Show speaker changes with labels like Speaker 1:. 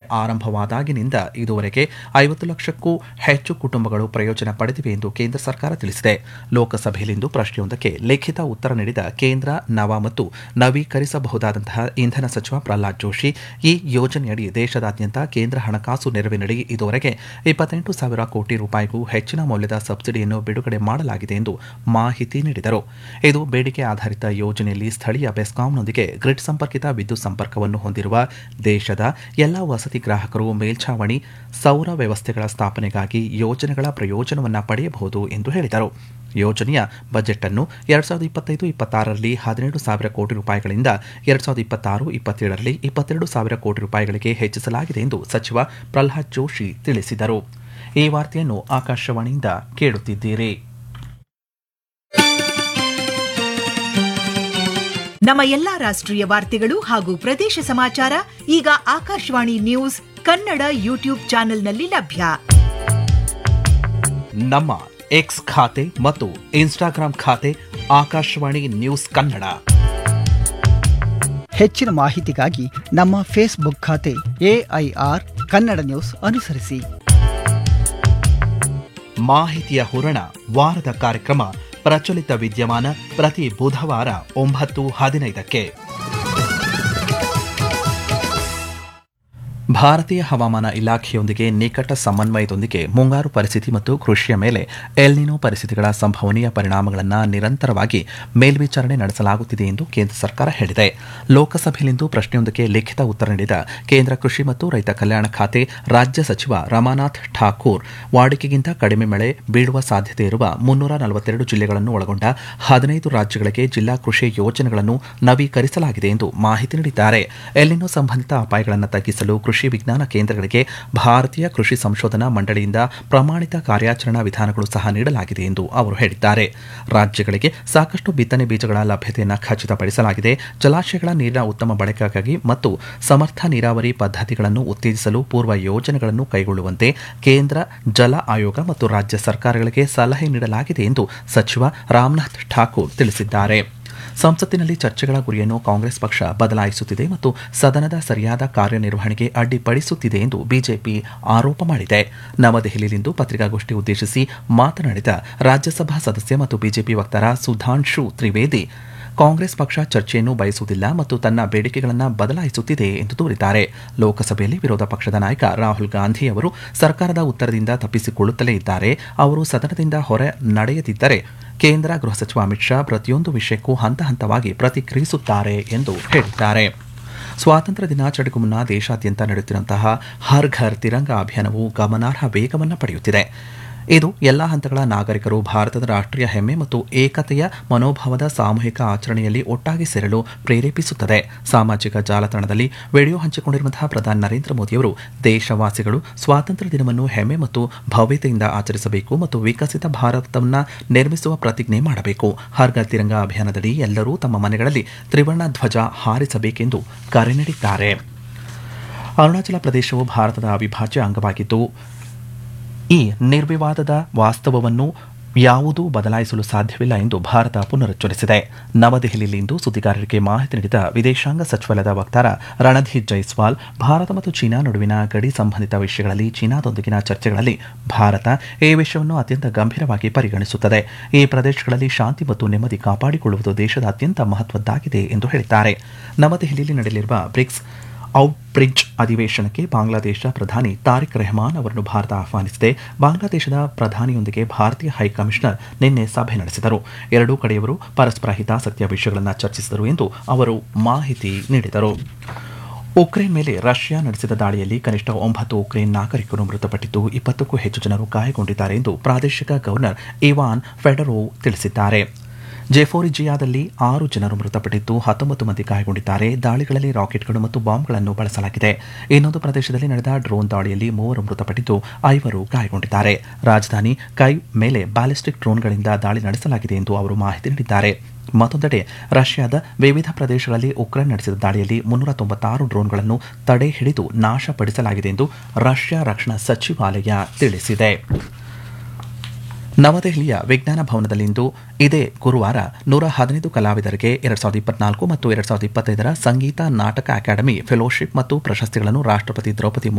Speaker 1: ಆರಂಭವಾದಾಗಿನಿಂದ ಇದುವರೆಗೆ ಐವತ್ತು ಲಕ್ಷಕ್ಕೂ ಹೆಚ್ಚು ಕುಟುಂಬಗಳು ಪ್ರಯೋಜನ ಪಡೆದಿವೆ ಎಂದು ಕೇಂದ್ರ ಸರ್ಕಾರ ತಿಳಿಸಿದೆ ಲೋಕಸಭೆಯಲ್ಲಿಂದು ಪ್ರಶ್ನೆಯೊಂದಕ್ಕೆ ಲಿಖಿತ ಉತ್ತರ ನೀಡಿದ ಕೇಂದ್ರ ನವ ಮತ್ತು ನವೀಕರಿಸಬಹುದಾದಂತಹ ಇಂಧನ ಸಚಿವ ಪ್ರಹ್ಲಾದ್ ಜೋಶಿ ಈ ಯೋಜನೆಯಡಿ ದೇಶದಾದ್ಯಂತ ಕೇಂದ್ರ ಹಣಕಾಸು ನೆರವಿನಡಿ ಇದುವರೆಗೆ ಇಪ್ಪತ್ತೆಂಟು ಸಾವಿರ ಕೋಟಿ ರೂಪಾಯಿಗೂ ಹೆಚ್ಚಿನ ಮೌಲ್ಯದ ಸಬ್ಸಿಡಿಯನ್ನು ಬಿಡುಗಡೆ ಮಾಡಲಾಗಿದೆ ಎಂದು ಮಾಹಿತಿ ನೀಡಿದರು ಇದು ಬೇಡಿಕೆ ಆಧಾರಿತ ಯೋಜನೆಯಲ್ಲಿ ಸ್ಥಳೀಯ ಬೆಸ್ಕಾಂನೊಂದಿಗೆ ಗ್ರಿಡ್ ಸಂಪರ್ಕಿತ ವಿದ್ಯುತ್ ಸಂಪರ್ಕವನ್ನು ಹೊಂದಿರುವ ದೇಶದ ಎಲ್ಲಾ ವಸತಿ ಗ್ರಾಹಕರು ಮೇಲ್ಛಾವಣಿ ಸೌರ ವ್ಯವಸ್ಥೆಗಳ ಸ್ಥಾಪನೆಗಾಗಿ ಯೋಜನೆಗಳ ಪ್ರಯೋಜನವನ್ನು ಪಡೆಯಬಹುದು ಎಂದು ಹೇಳಿದರು ಯೋಜನೆಯ ಬಜೆಟ್ ಅನ್ನು ಎರಡ್ ಸಾವಿರದ ಇಪ್ಪತ್ತೈದು ಇಪ್ಪತ್ತಾರರಲ್ಲಿ ಹದಿನೇಳು ಸಾವಿರ ಕೋಟಿ ರೂಪಾಯಿಗಳಿಂದ ಎರಡ್ ಸಾವಿರದ ಇಪ್ಪತ್ತಾರು ಇಪ್ಪತ್ತೇಳರಲ್ಲಿ ಇಪ್ಪತ್ತೆರಡು ಸಾವಿರ ಕೋಟಿ ರೂಪಾಯಿಗಳಿಗೆ ಹೆಚ್ಚಿಸಲಾಗಿದೆ ಎಂದು ಸಚಿವ ಪ್ರಹ್ಲಾದ್ ಜೋಶಿ ತಿಳಿಸಿದರು ಈ ವಾರ್ತೆಯನ್ನು ಆಕಾಶವಾಣಿಯಿಂದ ಕೇಳುತ್ತಿದ್ದೀರಿ
Speaker 2: ನಮ್ಮ ಎಲ್ಲಾ ರಾಷ್ಟ್ರೀಯ ವಾರ್ತೆಗಳು ಹಾಗೂ ಪ್ರದೇಶ ಸಮಾಚಾರ ಈಗ ಆಕಾಶವಾಣಿ ನ್ಯೂಸ್ ಕನ್ನಡ ಯೂಟ್ಯೂಬ್ ಚಾನೆಲ್ನಲ್ಲಿ ಲಭ್ಯ
Speaker 1: ನಮ್ಮ ಎಕ್ಸ್ ಖಾತೆ ಮತ್ತು ಇನ್ಸ್ಟಾಗ್ರಾಂ ಖಾತೆ ಆಕಾಶವಾಣಿ ನ್ಯೂಸ್ ಕನ್ನಡ
Speaker 3: ಹೆಚ್ಚಿನ ಮಾಹಿತಿಗಾಗಿ ನಮ್ಮ ಫೇಸ್ಬುಕ್ ಖಾತೆ ಎಐಆರ್ ಕನ್ನಡ ನ್ಯೂಸ್ ಅನುಸರಿಸಿ
Speaker 1: ಮಾಹಿತಿಯ ಹೂರಣ ವಾರದ ಕಾರ್ಯಕ್ರಮ ಪ್ರಚಲಿತ ವಿದ್ಯಮಾನ ಪ್ರತಿ ಬುಧವಾರ ಒಂಬತ್ತು ಹದಿನೈದಕ್ಕೆ ಭಾರತೀಯ ಹವಾಮಾನ ಇಲಾಖೆಯೊಂದಿಗೆ ನಿಕಟ ಸಮನ್ವಯದೊಂದಿಗೆ ಮುಂಗಾರು ಪರಿಸ್ಥಿತಿ ಮತ್ತು ಕೃಷಿಯ ಮೇಲೆ ಎಲ್ನಿನೋ ಪರಿಸ್ಥಿತಿಗಳ ಸಂಭವನೀಯ ಪರಿಣಾಮಗಳನ್ನು ನಿರಂತರವಾಗಿ ಮೇಲ್ವಿಚಾರಣೆ ನಡೆಸಲಾಗುತ್ತಿದೆ ಎಂದು ಕೇಂದ್ರ ಸರ್ಕಾರ ಹೇಳಿದೆ ಲೋಕಸಭೆಯಲ್ಲಿಂದು ಪ್ರಶ್ನೆಯೊಂದಕ್ಕೆ ಲಿಖಿತ ಉತ್ತರ ನೀಡಿದ ಕೇಂದ್ರ ಕೃಷಿ ಮತ್ತು ರೈತ ಕಲ್ಯಾಣ ಖಾತೆ ರಾಜ್ಯ ಸಚಿವ ರಮಾನಾಥ್ ಠಾಕೂರ್ ವಾಡಿಕೆಗಿಂತ ಕಡಿಮೆ ಮಳೆ ಬೀಳುವ ಸಾಧ್ಯತೆ ಇರುವ ಮುನ್ನೂರ ನಲವತ್ತೆರಡು ಜಿಲ್ಲೆಗಳನ್ನು ಒಳಗೊಂಡ ಹದಿನೈದು ರಾಜ್ಯಗಳಿಗೆ ಜಿಲ್ಲಾ ಕೃಷಿ ಯೋಜನೆಗಳನ್ನು ನವೀಕರಿಸಲಾಗಿದೆ ಎಂದು ಮಾಹಿತಿ ನೀಡಿದ್ದಾರೆ ಎಲ್ಲಿನೋ ಸಂಬಂಧಿತ ಅಪಾಯಗಳನ್ನು ತಗ್ಗಿಸಲು ಕೃಷಿ ವಿಜ್ಞಾನ ಕೇಂದ್ರಗಳಿಗೆ ಭಾರತೀಯ ಕೃಷಿ ಸಂಶೋಧನಾ ಮಂಡಳಿಯಿಂದ ಪ್ರಮಾಣಿತ ಕಾರ್ಯಾಚರಣಾ ವಿಧಾನಗಳು ಸಹ ನೀಡಲಾಗಿದೆ ಎಂದು ಅವರು ಹೇಳಿದ್ದಾರೆ ರಾಜ್ಯಗಳಿಗೆ ಸಾಕಷ್ಟು ಬಿತ್ತನೆ ಬೀಜಗಳ ಲಭ್ಯತೆಯನ್ನು ಖಚಿತಪಡಿಸಲಾಗಿದೆ ಜಲಾಶಯಗಳ ನೀರಿನ ಉತ್ತಮ ಬಳಕೆಗಾಗಿ ಮತ್ತು ಸಮರ್ಥ ನೀರಾವರಿ ಪದ್ಧತಿಗಳನ್ನು ಉತ್ತೇಜಿಸಲು ಪೂರ್ವ ಯೋಜನೆಗಳನ್ನು ಕೈಗೊಳ್ಳುವಂತೆ ಕೇಂದ್ರ ಜಲ ಆಯೋಗ ಮತ್ತು ರಾಜ್ಯ ಸರ್ಕಾರಗಳಿಗೆ ಸಲಹೆ ನೀಡಲಾಗಿದೆ ಎಂದು ಸಚಿವ ರಾಮನಾಥ್ ಠಾಕೂರ್ ತಿಳಿಸಿದ್ದಾರೆ ಸಂಸತ್ತಿನಲ್ಲಿ ಚರ್ಚೆಗಳ ಗುರಿಯನ್ನು ಕಾಂಗ್ರೆಸ್ ಪಕ್ಷ ಬದಲಾಯಿಸುತ್ತಿದೆ ಮತ್ತು ಸದನದ ಸರಿಯಾದ ಕಾರ್ಯನಿರ್ವಹಣೆಗೆ ಅಡ್ಡಿಪಡಿಸುತ್ತಿದೆ ಎಂದು ಬಿಜೆಪಿ ಆರೋಪ ಮಾಡಿದೆ ನವದೆಹಲಿಯಲ್ಲಿಂದು ಪತ್ರಿಕಾಗೋಷ್ಠಿ ಉದ್ದೇಶಿಸಿ ಮಾತನಾಡಿದ ರಾಜ್ಯಸಭಾ ಸದಸ್ಯ ಮತ್ತು ಬಿಜೆಪಿ ವಕ್ತಾರ ಸುಧಾಂಶು ತ್ರಿವೇದಿ ಕಾಂಗ್ರೆಸ್ ಪಕ್ಷ ಚರ್ಚೆಯನ್ನು ಬಯಸುವುದಿಲ್ಲ ಮತ್ತು ತನ್ನ ಬೇಡಿಕೆಗಳನ್ನು ಬದಲಾಯಿಸುತ್ತಿದೆ ಎಂದು ದೂರಿದ್ದಾರೆ ಲೋಕಸಭೆಯಲ್ಲಿ ವಿರೋಧ ಪಕ್ಷದ ನಾಯಕ ರಾಹುಲ್ ಗಾಂಧಿ ಅವರು ಸರ್ಕಾರದ ಉತ್ತರದಿಂದ ತಪ್ಪಿಸಿಕೊಳ್ಳುತ್ತಲೇ ಇದ್ದಾರೆ ಅವರು ಸದನದಿಂದ ಹೊರ ನಡೆಯದಿದ್ದರೆ ಕೇಂದ್ರ ಗೃಹ ಸಚಿವ ಅಮಿತ್ ಶಾ ಪ್ರತಿಯೊಂದು ವಿಷಯಕ್ಕೂ ಹಂತ ಹಂತವಾಗಿ ಪ್ರತಿಕ್ರಿಯಿಸುತ್ತಾರೆ ಎಂದು ಹೇಳಿದ್ದಾರೆ ಸ್ವಾತಂತ್ರ್ಯ ದಿನಾಚರಣೆಗೂ ಮುನ್ನ ದೇಶಾದ್ಯಂತ ನಡೆಯುತ್ತಿರುವಂತಹ ಹರ್ ಘರ್ ತಿರಂಗ ಅಭಿಯಾನವು ಗಮನಾರ್ಹ ವೇಗವನ್ನು ಪಡೆಯುತ್ತಿದೆ ಇದು ಎಲ್ಲಾ ಹಂತಗಳ ನಾಗರಿಕರು ಭಾರತದ ರಾಷ್ಟ್ರೀಯ ಹೆಮ್ಮೆ ಮತ್ತು ಏಕತೆಯ ಮನೋಭಾವದ ಸಾಮೂಹಿಕ ಆಚರಣೆಯಲ್ಲಿ ಒಟ್ಟಾಗಿ ಸೇರಲು ಪ್ರೇರೇಪಿಸುತ್ತದೆ ಸಾಮಾಜಿಕ ಜಾಲತಾಣದಲ್ಲಿ ವಿಡಿಯೋ ಹಂಚಿಕೊಂಡಿರುವಂತಹ ಪ್ರಧಾನಿ ನರೇಂದ್ರ ಮೋದಿಯವರು ದೇಶವಾಸಿಗಳು ಸ್ವಾತಂತ್ರ್ಯ ದಿನವನ್ನು ಹೆಮ್ಮೆ ಮತ್ತು ಭವ್ಯತೆಯಿಂದ ಆಚರಿಸಬೇಕು ಮತ್ತು ವಿಕಸಿತ ಭಾರತವನ್ನು ನಿರ್ಮಿಸುವ ಪ್ರತಿಜ್ಞೆ ಮಾಡಬೇಕು ಹರ್ಗರ್ ತಿರಂಗ ಅಭಿಯಾನದಡಿ ಎಲ್ಲರೂ ತಮ್ಮ ಮನೆಗಳಲ್ಲಿ ತ್ರಿವರ್ಣ ಧ್ವಜ ಹಾರಿಸಬೇಕೆಂದು ಕರೆ ನೀಡಿದ್ದಾರೆ ಅರುಣಾಚಲ ಪ್ರದೇಶವು ಭಾರತದ ಅವಿಭಾಜ್ಯ ಅಂಗವಾಗಿದ್ದು ಈ ನಿರ್ವಿವಾದದ ವಾಸ್ತವವನ್ನು ಯಾವುದೂ ಬದಲಾಯಿಸಲು ಸಾಧ್ಯವಿಲ್ಲ ಎಂದು ಭಾರತ ಪುನರುಚ್ಚರಿಸಿದೆ ನವದೆಹಲಿಯಲ್ಲಿಂದು ಸುದ್ದಿಗಾರರಿಗೆ ಮಾಹಿತಿ ನೀಡಿದ ವಿದೇಶಾಂಗ ಸಚಿವಾಲಯದ ವಕ್ತಾರ ರಣಧೀರ್ ಜೈಸ್ವಾಲ್ ಭಾರತ ಮತ್ತು ಚೀನಾ ನಡುವಿನ ಗಡಿ ಸಂಬಂಧಿತ ವಿಷಯಗಳಲ್ಲಿ ಚೀನಾದೊಂದಿಗಿನ ಚರ್ಚೆಗಳಲ್ಲಿ ಭಾರತ ಈ ವಿಷಯವನ್ನು ಅತ್ಯಂತ ಗಂಭೀರವಾಗಿ ಪರಿಗಣಿಸುತ್ತದೆ ಈ ಪ್ರದೇಶಗಳಲ್ಲಿ ಶಾಂತಿ ಮತ್ತು ನೆಮ್ಮದಿ ಕಾಪಾಡಿಕೊಳ್ಳುವುದು ದೇಶದ ಅತ್ಯಂತ ಮಹತ್ವದ್ದಾಗಿದೆ ಎಂದು ಹೇಳಿದ್ದಾರೆ ನವದೆಹಲಿಯಲ್ಲಿ ನಡೆಯಲಿರುವ ಬ್ರಿಕ್ಸ್ ಔಟ್ಬ್ರಿಡ್ಜ್ ಅಧಿವೇಶನಕ್ಕೆ ಬಾಂಗ್ಲಾದೇಶ ಪ್ರಧಾನಿ ತಾರಿಕ್ ರೆಹಮಾನ್ ಅವರನ್ನು ಭಾರತ ಆಹ್ವಾನಿಸಿದೆ ಬಾಂಗ್ಲಾದೇಶದ ಪ್ರಧಾನಿಯೊಂದಿಗೆ ಭಾರತೀಯ ಹೈಕಮಿಷನರ್ ನಿನ್ನೆ ಸಭೆ ನಡೆಸಿದರು ಎರಡೂ ಕಡೆಯವರು ಪರಸ್ಪರ ಹಿತಾಸಕ್ತಿಯ ವಿಷಯಗಳನ್ನು ಚರ್ಚಿಸಿದರು ಎಂದು ಅವರು ಮಾಹಿತಿ ನೀಡಿದರು ಉಕ್ರೇನ್ ಮೇಲೆ ರಷ್ಯಾ ನಡೆಸಿದ ದಾಳಿಯಲ್ಲಿ ಕನಿಷ್ಠ ಒಂಬತ್ತು ಉಕ್ರೇನ್ ನಾಗರಿಕರು ಮೃತಪಟ್ಟಿದ್ದು ಇಪ್ಪತ್ತಕ್ಕೂ ಹೆಚ್ಚು ಜನರು ಗಾಯಗೊಂಡಿದ್ದಾರೆ ಎಂದು ಪ್ರಾದೇಶಿಕ ಗವರ್ನರ್ ಇವಾನ್ ಫೆಡರೋವ್ ತಿಳಿಸಿದ್ದಾರೆ ಜೆಫೋರಿಜಿಯಾದಲ್ಲಿ ಆರು ಜನರು ಮೃತಪಟ್ಟಿದ್ದು ಹತ್ತೊಂಬತ್ತು ಮಂದಿ ಗಾಯಗೊಂಡಿದ್ದಾರೆ ದಾಳಿಗಳಲ್ಲಿ ರಾಕೆಟ್ಗಳು ಮತ್ತು ಬಾಂಬ್ಗಳನ್ನು ಬಳಸಲಾಗಿದೆ ಇನ್ನೊಂದು ಪ್ರದೇಶದಲ್ಲಿ ನಡೆದ ಡ್ರೋನ್ ದಾಳಿಯಲ್ಲಿ ಮೂವರು ಮೃತಪಟ್ಟಿದ್ದು ಐವರು ಗಾಯಗೊಂಡಿದ್ದಾರೆ ರಾಜಧಾನಿ ಕೈ ಮೇಲೆ ಬ್ಯಾಲಿಸ್ಟಿಕ್ ಡ್ರೋನ್ಗಳಿಂದ ದಾಳಿ ನಡೆಸಲಾಗಿದೆ ಎಂದು ಅವರು ಮಾಹಿತಿ ನೀಡಿದ್ದಾರೆ ಮತ್ತೊಂದೆಡೆ ರಷ್ಯಾದ ವಿವಿಧ ಪ್ರದೇಶಗಳಲ್ಲಿ ಉಕ್ರೇನ್ ನಡೆಸಿದ ದಾಳಿಯಲ್ಲಿ ಮುನ್ನೂರ ತೊಂಬತ್ತಾರು ಡ್ರೋನ್ಗಳನ್ನು ತಡೆ ಹಿಡಿದು ನಾಶಪಡಿಸಲಾಗಿದೆ ಎಂದು ರಷ್ಯಾ ರಕ್ಷಣಾ ಸಚಿವಾಲಯ ತಿಳಿಸಿದೆ ನವದೆಹಲಿಯ ವಿಜ್ಞಾನ ಭವನದಲ್ಲಿಂದು ಇದೇ ಗುರುವಾರ ನೂರ ಹದಿನೈದು ಕಲಾವಿದರಿಗೆ ಎರಡ್ ಸಾವಿರದ ಇಪ್ಪತ್ನಾಲ್ಕು ಮತ್ತು ಎರಡ್ ಸಾವಿರದ ಇಪ್ಪತ್ತೈದರ ಸಂಗೀತ ನಾಟಕ ಅಕಾಡೆಮಿ ಫೆಲೋಶಿಪ್ ಮತ್ತು ಪ್ರಶಸ್ತಿಗಳನ್ನು ರಾಷ್ಟ್ರಪತಿ ದ್ರೌಪದಿ